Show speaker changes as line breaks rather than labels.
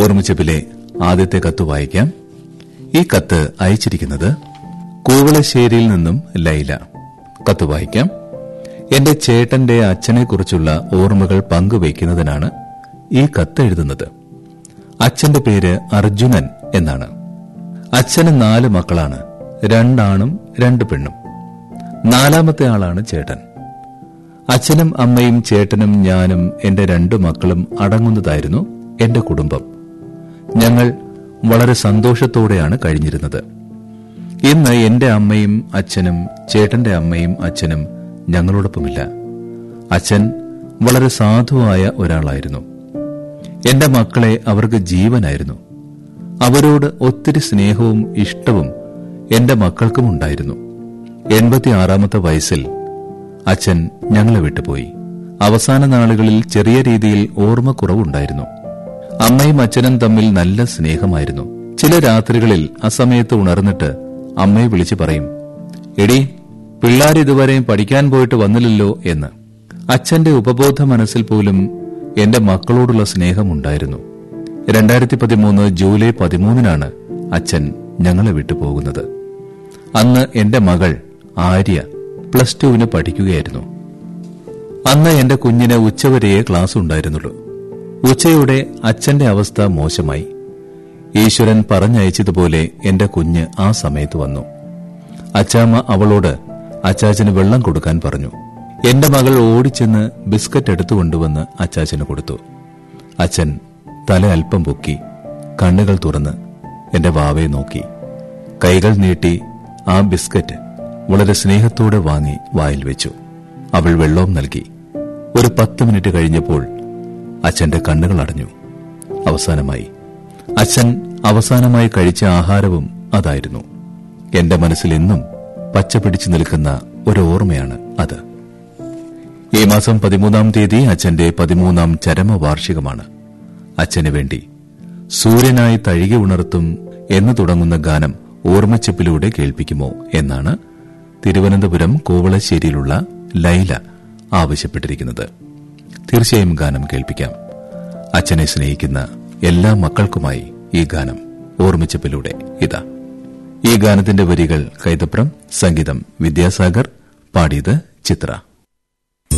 ഓർമ്മിച്ചപ്പിലെ ആദ്യത്തെ കത്ത് വായിക്കാം ഈ കത്ത് അയച്ചിരിക്കുന്നത് കൂവളശ്ശേരിയിൽ നിന്നും ലൈല കത്ത് വായിക്കാം എന്റെ ചേട്ടന്റെ അച്ഛനെക്കുറിച്ചുള്ള ഓർമ്മകൾ പങ്കുവയ്ക്കുന്നതിനാണ് ഈ കത്ത് എഴുതുന്നത് അച്ഛന്റെ പേര് അർജുനൻ എന്നാണ് അച്ഛന് നാല് മക്കളാണ് രണ്ടാണും രണ്ട് പെണ്ണും നാലാമത്തെ ആളാണ് ചേട്ടൻ അച്ഛനും അമ്മയും ചേട്ടനും ഞാനും എന്റെ രണ്ടു മക്കളും അടങ്ങുന്നതായിരുന്നു എന്റെ കുടുംബം ഞങ്ങൾ വളരെ സന്തോഷത്തോടെയാണ് കഴിഞ്ഞിരുന്നത് ഇന്ന് എന്റെ അമ്മയും അച്ഛനും ചേട്ടന്റെ അമ്മയും അച്ഛനും ഞങ്ങളോടൊപ്പമില്ല അച്ഛൻ വളരെ സാധുവായ ഒരാളായിരുന്നു എന്റെ മക്കളെ അവർക്ക് ജീവനായിരുന്നു അവരോട് ഒത്തിരി സ്നേഹവും ഇഷ്ടവും എന്റെ മക്കൾക്കും ഉണ്ടായിരുന്നു എൺപത്തിയാറാമത്തെ വയസ്സിൽ അച്ഛൻ ഞങ്ങളെ വിട്ടുപോയി അവസാന നാളുകളിൽ ചെറിയ രീതിയിൽ ഓർമ്മക്കുറവുണ്ടായിരുന്നു അമ്മയും അച്ഛനും തമ്മിൽ നല്ല സ്നേഹമായിരുന്നു ചില രാത്രികളിൽ അസമയത്ത് ഉണർന്നിട്ട് അമ്മയെ വിളിച്ചു പറയും എടി പിള്ളാർ ഇതുവരെയും പഠിക്കാൻ പോയിട്ട് വന്നില്ലല്ലോ എന്ന് അച്ഛന്റെ ഉപബോധ മനസ്സിൽ പോലും എന്റെ മക്കളോടുള്ള സ്നേഹമുണ്ടായിരുന്നു രണ്ടായിരത്തി പതിമൂന്ന് ജൂലൈ പതിമൂന്നിനാണ് അച്ഛൻ ഞങ്ങളെ വിട്ടുപോകുന്നത് അന്ന് എന്റെ മകൾ ആര്യ പ്ലസ് ടുവിന് പഠിക്കുകയായിരുന്നു അന്ന് എന്റെ കുഞ്ഞിന് ഉച്ചവരെയേ ക്ലാസ് ഉണ്ടായിരുന്നുള്ളൂ ഉച്ചയോടെ അച്ഛന്റെ അവസ്ഥ മോശമായി ഈശ്വരൻ പറഞ്ഞയച്ചതുപോലെ എന്റെ കുഞ്ഞ് ആ സമയത്ത് വന്നു അച്ചാമ്മ അവളോട് അച്ചാച്ചന് വെള്ളം കൊടുക്കാൻ പറഞ്ഞു എന്റെ മകൾ ഓടിച്ചെന്ന് ബിസ്ക്കറ്റ് എടുത്തുകൊണ്ടുവന്ന് അച്ചാച്ചന് കൊടുത്തു അച്ഛൻ തല അല്പം പൊക്കി കണ്ണുകൾ തുറന്ന് എന്റെ വാവയെ നോക്കി കൈകൾ നീട്ടി ആ ബിസ്ക്കറ്റ് വളരെ സ്നേഹത്തോടെ വാങ്ങി വായിൽ വെച്ചു അവൾ വെള്ളവും നൽകി ഒരു പത്ത് മിനിറ്റ് കഴിഞ്ഞപ്പോൾ അച്ഛന്റെ കണ്ണുകൾ അടഞ്ഞു അവസാനമായി അച്ഛൻ അവസാനമായി കഴിച്ച ആഹാരവും അതായിരുന്നു എന്റെ മനസ്സിൽ ഇന്നും പച്ച പിടിച്ചു നിൽക്കുന്ന ഒരു ഓർമ്മയാണ് അത് ഈ മാസം പതിമൂന്നാം തീയതി അച്ഛന്റെ പതിമൂന്നാം ചരമവാർഷികമാണ് അച്ഛന് വേണ്ടി സൂര്യനായി തഴുകി ഉണർത്തും എന്ന് തുടങ്ങുന്ന ഗാനം ഓർമ്മച്ചപ്പിലൂടെ കേൾപ്പിക്കുമോ എന്നാണ് തിരുവനന്തപുരം കോവളശ്ശേരിയിലുള്ള ലൈല ആവശ്യപ്പെട്ടിരിക്കുന്നത് തീർച്ചയായും ഗാനം കേൾപ്പിക്കാം അച്ഛനെ സ്നേഹിക്കുന്ന എല്ലാ മക്കൾക്കുമായി ഈ ഗാനം ഓർമ്മിച്ചപ്പിലൂടെ ഇതാ ഈ ഗാനത്തിന്റെ വരികൾ കൈതപ്രം സംഗീതം വിദ്യാസാഗർ പാടിയത് ചിത്ര